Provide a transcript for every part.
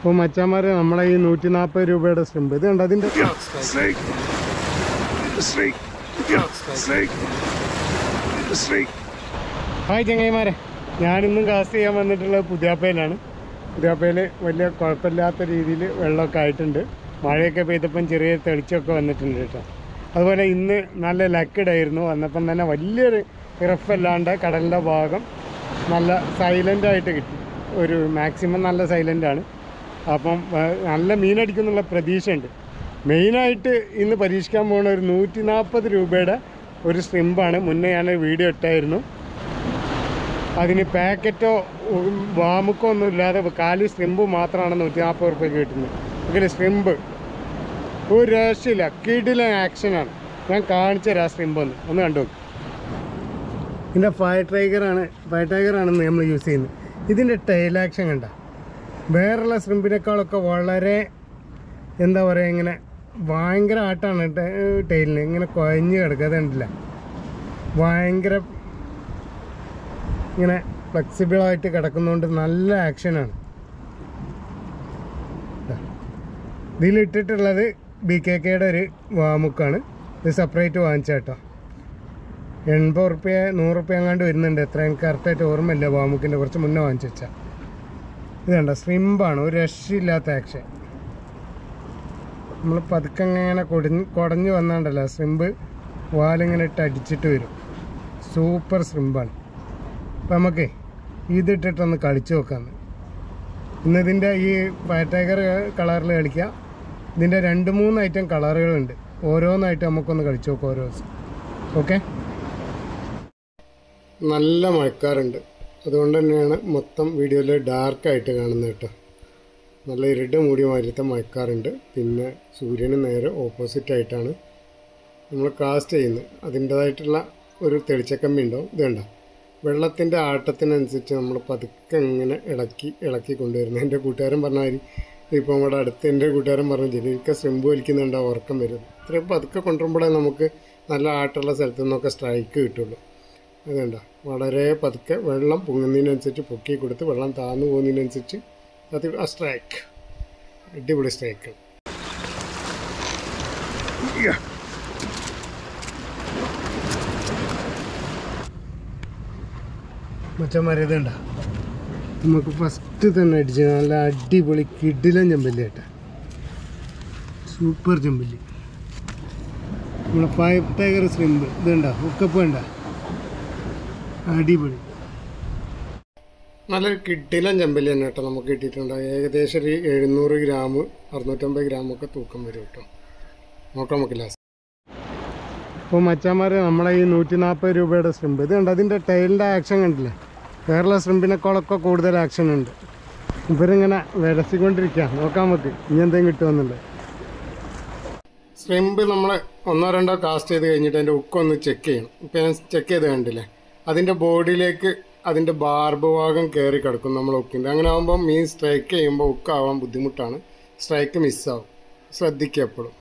അപ്പോൾ മച്ചാന്മാർ നമ്മളെ ഈ നൂറ്റി നാൽപ്പത് രൂപയുടെ സ്ട്രിമ്പ് ഇത് കണ്ടോ അതിൻ്റെ Snake. Snake. Snake. Snake. Hi ചങ്ങായിമാരെ ഞാനിന്നും കാസ്റ്റ് ചെയ്യാൻ വന്നിട്ടുള്ളത് പുതിയാപ്പയിലാണ് പുതിയാപ്പയിൽ വലിയ കുഴപ്പമില്ലാത്ത രീതിയിൽ വെള്ളമൊക്കെ ആയിട്ടുണ്ട് മഴയൊക്കെ പെയ്തപ്പം ചെറിയ തെളിച്ചമൊക്കെ വന്നിട്ടുണ്ട് കേട്ടോ അതുപോലെ ഇന്ന് നല്ല ലക്കിടായിരുന്നു വന്നപ്പം തന്നെ വലിയൊരു ഇറഫല്ലാണ്ട് കടലിൻ്റെ ഭാഗം നല്ല സൈലൻ്റ് ആയിട്ട് കിട്ടി ഒരു മാക്സിമം നല്ല സൈലൻ്റ് ആണ് അപ്പം ഏഹ്, നല്ല മീനടിക്കുന്നുള്ള പ്രതീക്ഷയുണ്ട് മെയിനായിട്ട് ഇന്ന് പരീക്ഷിക്കാൻ പോകുന്ന ഒരു നൂറ്റി നാൽപ്പത് രൂപയുടെ ഒരു സ്ട്രിമ്പാണ് മുന്നേ ഞാൻ വീഡിയോ ഇട്ടായിരുന്നു അതിന് പാക്കറ്റോ ഉം, വാമുക്കോ ഒന്നും ഇല്ലാതെ കാലി സ്ട്രിമ്പ് മാത്രമാണ് നൂറ്റി നാൽപ്പത് റുപ്യക്ക് കിട്ടുന്നത് ഇതിൽ സ്ട്രിമ്പ് ഒരു രക്ഷയില്ല കിടില ആക്ഷനാണ് ഞാൻ കാണിച്ച തരാം ആ സ്ട്രിമ്പ് ഒന്ന് ഒന്ന് കണ്ടു നോക്ക്. ഇതിൻ്റെ ഫയർ ടൈഗറാണ് ഫയർ ടൈഗറാണെന്ന് നമ്മൾ യൂസ് ചെയ്യുന്നത് ഇതിൻ്റെ ടൈൽ ആക്ഷൻ കണ്ട വേറെയുള്ള സ്ട്രിമ്പിനേക്കാളൊക്കെ വളരെ എന്താ പറയുക ഇങ്ങനെ ഭയങ്കര ആട്ടാണ് ടൈലിന് ഇങ്ങനെ കുഴഞ്ഞ് കിടക്കുക അത് കണ്ടില്ല ഭയങ്കര ഇങ്ങനെ ഫ്ലെക്സിബിളായിട്ട് കിടക്കുന്നതുകൊണ്ട് നല്ല ആക്ഷനാണ് ഇതിലിട്ടിട്ടുള്ളത് ബി കെ കെയുടെ ഒരു വാമുക്കാണ് ഇത് സെപ്പറേറ്റ് വാങ്ങിച്ച കേട്ടോ എൺപത് റുപ്യ നൂറ് റുപ്യ എങ്ങാണ്ട് വരുന്നുണ്ട് എത്ര എനിക്ക് കറക്റ്റായിട്ട് ഓർമ്മയില്ല വാമുക്കിൻ്റെ കുറച്ച് മുന്നേ വാങ്ങിച്ചു വെച്ചാൽ ഇത് കണ്ടോ സ്ട്രിമ്പാണ് ഒരു രക്ഷയില്ലാത്ത ആക്ഷൻ നമ്മൾ പതുക്കെ ഇങ്ങനെ കൊടിഞ്ഞ് കുടഞ്ഞു വന്നാണ്ടല്ലോ സ്ട്രിമ്പ് വാലിങ്ങനെ ഇട്ട് അടിച്ചിട്ട് വരും സൂപ്പർ സ്ട്രിമ്പാണ് അപ്പം നമുക്ക് ഇതിട്ടിട്ടൊന്ന് കളിച്ചു നോക്കാന്ന് ഇന്നിതിൻ്റെ ഈ ഫയർ കളറിൽ കളിക്കാം ഇതിൻ്റെ രണ്ട് മൂന്ന് ഐറ്റം കളറുകളുണ്ട് ഓരോന്നായിട്ട് നമുക്കൊന്ന് കളിച്ചു നോക്കാം ഓരോ ദിവസം ഓക്കെ നല്ല മഴക്കാറുണ്ട് അതുകൊണ്ട് തന്നെയാണ് മൊത്തം വീഡിയോയിൽ ഡാർക്കായിട്ട് കാണുന്നത് കേട്ടോ നല്ല ഇരുട്ട് മൂടിയ മാതിരത്തെ മഴക്കാറുണ്ട് പിന്നെ സൂര്യന് നേരെ ഓപ്പോസിറ്റ് ആയിട്ടാണ് നമ്മൾ കാസ്റ്റ് ചെയ്യുന്നത് അതിൻ്റേതായിട്ടുള്ള ഒരു തെളിച്ചക്കമ്പി ഉണ്ടാവും ഇത് കണ്ടോ വെള്ളത്തിൻ്റെ ആട്ടത്തിനനുസരിച്ച് നമ്മൾ പതുക്കെ ഇങ്ങനെ ഇളക്കി ഇളക്കി കൊണ്ടുവരുന്നത് എൻ്റെ കൂട്ടുകാരൻ പറഞ്ഞ മാതിരി ഇപ്പോൾ നമ്മുടെ അടുത്ത് എൻ്റെ കൂട്ടുകാരൻ പറഞ്ഞു ജലീൽക്ക സ്ട്രിമ്പ് വലിക്കുന്നുണ്ട് ആ ഉറക്കം വരും ഇത്രയും പതുക്കെ കൊണ്ടുവരുമ്പോഴേ നമുക്ക് നല്ല ആട്ടുള്ള സ്ഥലത്തു നിന്നൊക്കെ സ്ട്രൈക്ക് കിട്ടുള്ളൂ അതുണ്ട വളരെ പതുക്കെ വെള്ളം പൊങ്ങുന്നതിനനുസരിച്ച് പൊക്കി കൊടുത്ത് വെള്ളം താന്നു പോകുന്നതിനനുസരിച്ച് അത് ആ സ്ട്രൈക്ക് അടിപൊളി സ്ട്രൈക്ക് Yeah. മച്ചന്മാരെ ഇതുണ്ട നമുക്ക് ഫസ്റ്റ് തന്നെ അടിച്ച് നല്ല അടിപൊളി കിടിലൻ ചെമ്പല്ലി കേട്ടോ സൂപ്പർ ചെമ്പല്ലി നമ്മളെ ഫൈവ് ടൈഗർ സ്ലിമ്പ് ഇതുണ്ട ഹുക്കപ്പ് വേണ്ട അടിപൊളി നല്ലൊരു കിടിലൻ ചെമ്പല്ലി തന്നെ കേട്ടോ നമുക്ക് കിട്ടിയിട്ടുണ്ട് ഏകദേശം ഒരു എഴുന്നൂറ് ഗ്രാം അറുന്നൂറ്റമ്പത് ഗ്രാമൊക്കെ തൂക്കം വരും കേട്ടോ നോക്കാം നമുക്ക് ലാസ്റ്റ് അപ്പോൾ മച്ചാന്മാർ നമ്മളെ ഈ നൂറ്റി നാൽപ്പത് രൂപയുടെ സ്ട്രിമ്പ് ഇത് കണ്ടോ അതിൻ്റെ ടൈലിൻ്റെ ആക്ഷൻ കണ്ടില്ലേ വേറെയുള്ള സ്ട്രിമ്പിനേക്കാളൊക്കെ കൂടുതൽ ആക്ഷൻ ഉണ്ട് ഇവരിങ്ങനെ വിരസിക്കൊണ്ടിരിക്കുക നോക്കാൻ നമുക്ക് ഇനി എന്തെങ്കിലും കിട്ടുമെന്നുണ്ട് സ്ട്രിമ്പ് നമ്മൾ ഒന്നോ രണ്ടോ കാസ്റ്റ് ചെയ്ത് കഴിഞ്ഞിട്ട് അതിൻ്റെ ഉക്ക് ഒന്ന് ചെക്ക് ചെയ്യണം ഇപ്പം ഞാൻ ചെക്ക് ചെയ്ത് കണ്ടില്ലേ അതിൻ്റെ ബോഡിയിലേക്ക് അതിൻ്റെ ബാർബ് ഭാഗം കയറി കിടക്കും നമ്മൾ ഉക്കിൻ്റെ അങ്ങനെ ആകുമ്പോൾ മീൻ സ്ട്രൈക്ക് ചെയ്യുമ്പോൾ ഉക്കാവാൻ ബുദ്ധിമുട്ടാണ് സ്ട്രൈക്ക് മിസ്സാവും ശ്രദ്ധിക്കുക എപ്പോഴും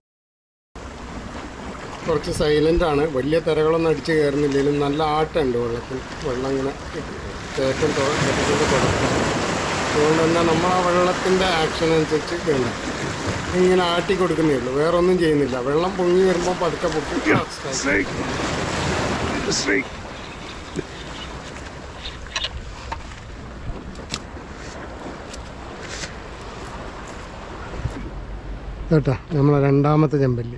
കുറച്ച് സൈലൻ്റ് ആണ് വലിയ തിരകളൊന്നും അടിച്ച് കയറുന്നില്ലെങ്കിലും നല്ല ആട്ടമുണ്ട് വെള്ളത്തിൽ വെള്ളം ഇങ്ങനെ കയറ്റം തൊ- കയറ്റത്തിൻ്റെ തുടക്കം അതുകൊണ്ട് തന്നെ നമ്മൾ ആ വെള്ളത്തിൻ്റെ ആക്ഷൻ അനുസരിച്ച് വേണ്ട ഇങ്ങനെ ആട്ടി കൊടുക്കുന്നേ ഉള്ളൂ വേറെ ഒന്നും ചെയ്യുന്നില്ല വെള്ളം പൊങ്ങി വരുമ്പോൾ പതുക്കെ പൊക്കി Yeah. Snake. Snake. കേട്ടോ നമ്മളെ രണ്ടാമത്തെ ചെമ്പല്ലി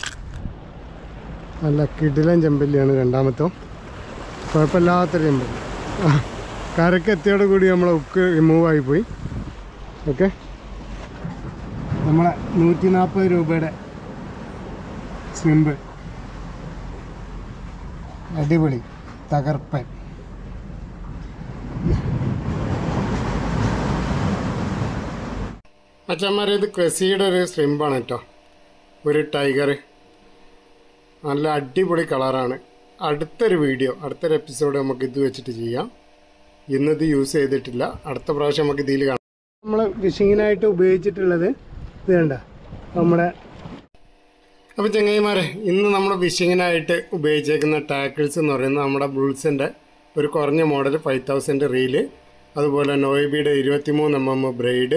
നല്ല കിടിലൻ ചെമ്പല്ലിയാണ് രണ്ടാമത്തെ കുഴപ്പമില്ലാത്തൊരു ചെമ്പല്ലി ആ, കരക്ക് എത്തിയോട് കൂടി നമ്മളെ ഉക്ക് റിമൂവ് ആയിപ്പോയി ഓക്കെ നമ്മളെ നൂറ്റി നാൽപ്പത് രൂപയുടെ സ്ലിമ്പ് അടിപൊളി തകർപ്പൻ അച്ഛന്മാരെ ഇത് ക്രസിയുടെ ഒരു സ്ട്രിമ്പാണ് കേട്ടോ ഒരു ടൈഗർ നല്ല അടിപൊളി കളറാണ് അടുത്തൊരു വീഡിയോ അടുത്തൊരു എപ്പിസോഡ് നമുക്ക് ഇത് വെച്ചിട്ട് ചെയ്യാം ഇന്നത് യൂസ് ചെയ്തിട്ടില്ല അടുത്ത പ്രാവശ്യം നമുക്ക് ഇതിൽ കാണാം നമ്മൾ ഫിഷിങ്ങിനായിട്ട് ഉപയോഗിച്ചിട്ടുള്ളത് ഇത് കണ്ട നമ്മുടെ അപ്പോൾ ചങ്ങായിമാരെ ഇന്ന് നമ്മൾ ഫിഷിങ്ങിനായിട്ട് ഉപയോഗിച്ചേക്കുന്ന ടാക്കിൾസ് എന്ന് പറയുന്നത് നമ്മുടെ ബുൾസിൻ്റെ ഒരു കുറഞ്ഞ മോഡൽ ഫൈവ് തൗസൻഡ് റീല് അതുപോലെ നോയബിയുടെ ഇരുപത്തിമൂന്ന് എം എം ബ്രൈഡ്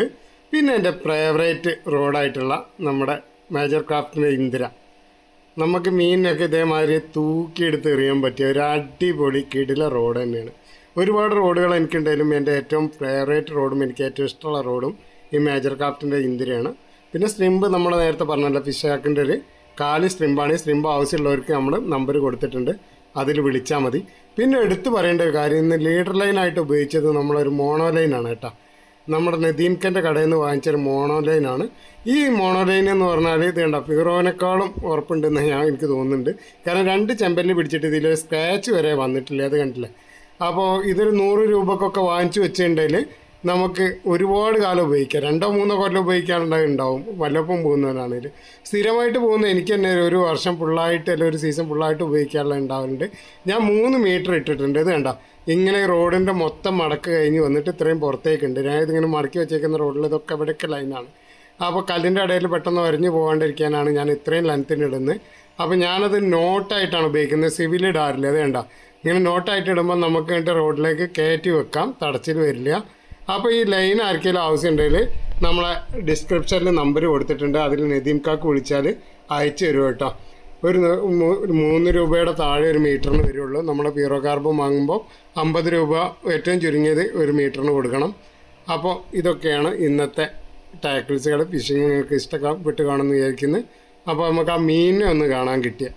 പിന്നെ എൻ്റെ ഫേവറേറ്റ് റോഡായിട്ടുള്ള നമ്മുടെ മേജർ ക്രാഫ്റ്റിൻ്റെ ഇന്ദിര നമുക്ക് മീനിനൊക്കെ ഇതേമാതിരി തൂക്കിയെടുത്ത് എറിയാൻ പറ്റിയ ഒരു അടിപൊളി കിടില റോഡ് തന്നെയാണ് ഒരുപാട് റോഡുകൾ എനിക്കുണ്ടെങ്കിലും എൻ്റെ ഏറ്റവും ഫേവറേറ്റ് റോഡും എനിക്ക് ഏറ്റവും ഇഷ്ടമുള്ള റോഡും ഈ മേജർ ക്രാഫ്റ്റിൻ്റെ ഇന്ദിരയാണ് പിന്നെ സ്ട്രിമ്പ് നമ്മൾ നേരത്തെ പറഞ്ഞല്ലോ ഫിഷ് ഹാക്കിൻ്റെ ഒരു കാലി സ്ട്രിമ്പാണ് ഈ സ്ട്രിമ്പ് ആവശ്യമുള്ളവർക്ക് നമ്മൾ നമ്പർ കൊടുത്തിട്ടുണ്ട് അതിൽ വിളിച്ചാൽ മതി പിന്നെ എടുത്തു പറയേണ്ട ഒരു കാര്യം ഇന്ന് ലീഡർ ലൈനായിട്ട് ഉപയോഗിച്ചത് നമ്മളൊരു മോണോ ലൈനാണ് കേട്ടോ നമ്മുടെ നദീംഖൻ്റെ കടയിൽ നിന്ന് വാങ്ങിച്ചൊരു മോണോ ലൈനാണ് ഈ മോണോ ലൈൻ എന്ന് പറഞ്ഞാൽ ഇത് കണ്ട ഫിറോനേക്കാളും ഉറപ്പുണ്ടെന്ന് ഞാൻ എനിക്ക് തോന്നുന്നുണ്ട് കാരണം രണ്ട് ചെമ്പല്ലി പിടിച്ചിട്ട് ഇതിൽ സ്ക്രാച്ച് വരെ വന്നിട്ടില്ല അത് കണ്ടില്ലേ അപ്പോൾ ഇതൊരു നൂറ് രൂപക്കൊക്കെ വാങ്ങിച്ചു വെച്ചിട്ടുണ്ടെങ്കിൽ നമുക്ക് ഒരുപാട് കാലം ഉപയോഗിക്കാം രണ്ടോ മൂന്നോ കൊല്ലം ഉപയോഗിക്കാനുണ്ടാവും വല്ലപ്പം പോകുന്നവരാണെങ്കിൽ സ്ഥിരമായിട്ട് പോകുന്ന എനിക്ക് തന്നെ ഒരു വർഷം ഫുള്ളായിട്ട് അല്ലെങ്കിൽ ഒരു സീസൺ ഫുള്ളായിട്ട് ഉപയോഗിക്കാനുള്ള ഉണ്ടാവുന്നുണ്ട് ഞാൻ മൂന്ന് മീറ്റർ ഇട്ടിട്ടുണ്ട് ഇത് കണ്ട ഇങ്ങനെ റോഡിൻ്റെ മൊത്തം മടക്ക് കഴിഞ്ഞ് വന്നിട്ട് ഇത്രയും പുറത്തേക്കുണ്ട് ഞാൻ ഇതിങ്ങനെ മടക്കി വെച്ചേക്കുന്ന റോഡിൽ ഇതൊക്കെ ഇവിടെയൊക്കെ ലൈനാണ് അപ്പോൾ കല്ലിൻ്റെ ഇടയിൽ പെട്ടെന്ന് വരഞ്ഞു പോകാണ്ടിരിക്കാനാണ് ഞാൻ ഇത്രയും ലെങ്ത്തിന് ഇടുന്നത് അപ്പോൾ ഞാനത് നോട്ടായിട്ടാണ് ഉപയോഗിക്കുന്നത് സിവിൽ ഇടാറില്ല അത് വേണ്ട ഇങ്ങനെ നോട്ടായിട്ട് ഇടുമ്പോൾ നമുക്ക് വേണ്ടി റോഡിലേക്ക് കയറ്റി വെക്കാം തടച്ചിൽ വരില്ല അപ്പോൾ ഈ ലൈൻ ആർക്കെങ്കിലും ആവശ്യമുണ്ടെങ്കിൽ നമ്മളെ ഡിസ്ക്രിപ്ഷനിൽ നമ്പർ കൊടുത്തിട്ടുണ്ട് അതിൽ നദീംകാക്ക് വിളിച്ചാൽ അയച്ചു തരും കേട്ടോ ഒരു ന- മൂ- ഒരു മൂന്ന് രൂപയുടെ താഴെ ഒരു മീറ്ററിന് വരുള്ളൂ നമ്മുടെ പീറോ കാർബൺ വാങ്ങുമ്പോൾ അമ്പത് രൂപ ഏറ്റവും ചുരുങ്ങിയത് ഒരു മീറ്ററിന് കൊടുക്കണം അപ്പോൾ ഇതൊക്കെയാണ് ഇന്നത്തെ ടാക്കിൾസുകൾ ഫിഷിങ് നിങ്ങൾക്ക് ഇഷ്ടപ്പെട്ട് കാണുമെന്ന് വിചാരിക്കുന്നു അപ്പോൾ നമുക്ക് ആ മീനിനെ ഒന്ന് കാണാൻ കിട്ടിയ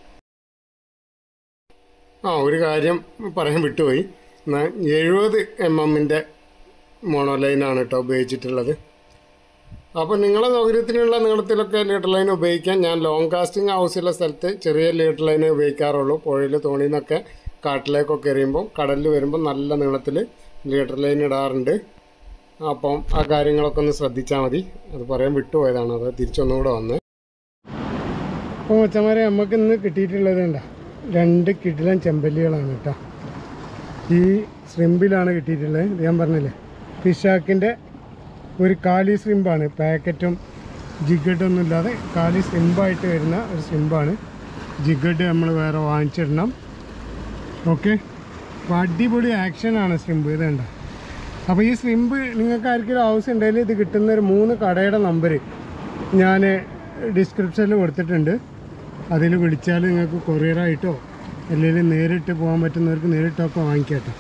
ആ ഒരു കാര്യം പറയാൻ വിട്ടുപോയി എഴുപത് എം എമ്മിൻ്റെ മോണോലൈനാണ് കേട്ടോ ഉപയോഗിച്ചിട്ടുള്ളത് അപ്പോൾ നിങ്ങളെ സൗകര്യത്തിനുള്ള നീളത്തിലൊക്കെ ലീറ്റർ ലൈൻ ഉപയോഗിക്കാൻ ഞാൻ ലോങ് കാസ്റ്റിംഗ് ആവശ്യമുള്ള സ്ഥലത്ത് ചെറിയ ലീറ്റർ ലൈനെ ഉപയോഗിക്കാറുള്ളൂ പുഴയിൽ തോണിയിൽ നിന്നൊക്കെ കാട്ടിലേക്കൊക്കെ എറിയുമ്പോൾ കടലിൽ വരുമ്പോൾ നല്ല നീളത്തിൽ ലീറ്റർ ലൈൻ ഇടാറുണ്ട് അപ്പം ആ കാര്യങ്ങളൊക്കെ ഒന്ന് ശ്രദ്ധിച്ചാൽ മതി അത് പറയാൻ വിട്ടുപോയതാണ് അത് തിരിച്ചൊന്നുകൂടെ വന്ന് അപ്പോൾ മച്ചന്മാരെ നമുക്ക് ഇന്ന് കിട്ടിയിട്ടുള്ളത് എന്താ രണ്ട് കിടിലൻ ചെമ്പല്ലികളാണ് കേട്ടോ ഈ ശ്രിമ്പിലാണ് കിട്ടിയിട്ടുള്ളത് ഇത് ഞാൻ പറഞ്ഞില്ലേ ഫിഷാക്കിൻ്റെ ഒരു കാലി ശ്രിമ്പാണ് പാക്കറ്റും ജിഗഡൊന്നും ഇല്ലാതെ കാലി ശ്രിമ്പായിട്ട് വരുന്ന ഒരു ശ്രിമ്പാണ് ജിഗഡ് നമ്മൾ വേറെ വാങ്ങിച്ചിടണം ഓക്കെ അപ്പോൾ അടിപൊളി ആക്ഷനാണ് ശ്രിമ്പ് ഇത് കണ്ട അപ്പോൾ ഈ ശ്രിമ്പ് നിങ്ങൾക്ക് ആർക്കെങ്കിലും ആവശ്യം ഉണ്ടെങ്കിൽ ഇത് കിട്ടുന്ന ഒരു മൂന്ന് കടയുടെ നമ്പർ ഞാൻ ഡിസ്ക്രിപ്ഷനിൽ കൊടുത്തിട്ടുണ്ട് അതിൽ വിളിച്ചാൽ നിങ്ങൾക്ക് കൊറിയറായിട്ടോ അല്ലെങ്കിൽ നേരിട്ട് പോകാൻ പറ്റുന്നവർക്ക് നേരിട്ടൊക്കെ വാങ്ങിക്കാട്ടോ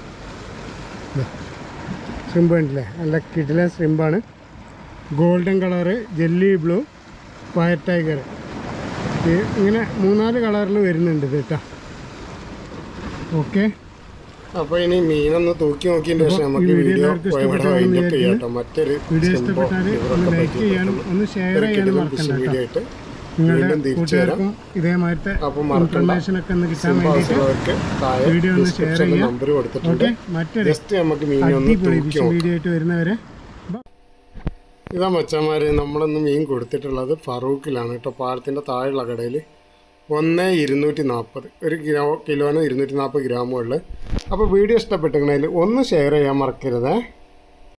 ശ്രിമ്പ് ഉണ്ടല്ലേ നല്ല കിടിലൻ ശ്രിമ്പാണ് golden colour jelly blue fire tiger ഇങ്ങനെ മൂന്നാല് കളറിൽ വരുന്നുണ്ട് ഇത് കേട്ടോ ഓക്കെ അപ്പോൾ ഇനി മീനൊന്ന് തൂക്കി നോക്കിയതിന് ശേഷം നമുക്ക് വീഡിയോ വൈൻഡപ്പ് ചെയ്യാം കേട്ടോ മറ്റൊരു വീഡിയോ ഇഷ്ടപ്പെട്ടാൽ ഒന്ന് ലൈക്ക് ചെയ്യാനും ഒന്ന് ഷെയർ ചെയ്യാനും മറക്കണ്ട വീഡിയോ കേട്ടോ ആയിട്ട് നിങ്ങളുടെ വീണ്ടും തിരിച്ചു വരാം കൂട്ടുകാർക്കും ഇതേമാതിരത്തെ അപ്പോൾ മറക്കണ്ട ഇൻഫർമേഷൻ ഒക്കെ ഒന്ന് കിട്ടാൻ വേണ്ടിയിട്ട് ആവശ്യമുള്ളവർക്ക് താഴെ വീഡിയോ ഒന്ന് ഷെയർ ഡിസ്ക്രിപ്ഷനിൽ ചെയ്യാം നമ്പർ കൊടുത്തിട്ടുണ്ട് ഓക്കെ മറ്റൊരു ജസ്റ്റ് നമുക്ക് മീനെ ഒന്ന് അടിപൊളി തൂക്കി വിഷു നോക്കാം വീഡിയോ ആയിട്ട് വരുന്നവരെ ഇതാ മച്ചന്മാരെ നമ്മളൊന്ന് മീൻ കൊടുത്തിട്ടുള്ളത് ഫറൂഖിലാണ് കേട്ടോ പാലത്തിൻ്റെ താഴെയുള്ള കടയിൽ ഒന്ന് ഇരുന്നൂറ്റി നാൽപ്പത് ഒരു കിലോ കിലോന് ഇരുന്നൂറ്റി നാൽപ്പത് ഗ്രാമുകളിൽ അപ്പോൾ വീഡിയോ ഇഷ്ടപ്പെട്ടിട്ടുണ്ടെങ്കിൽ ഒന്ന് ഷെയർ ചെയ്യാൻ മറക്കരുതേ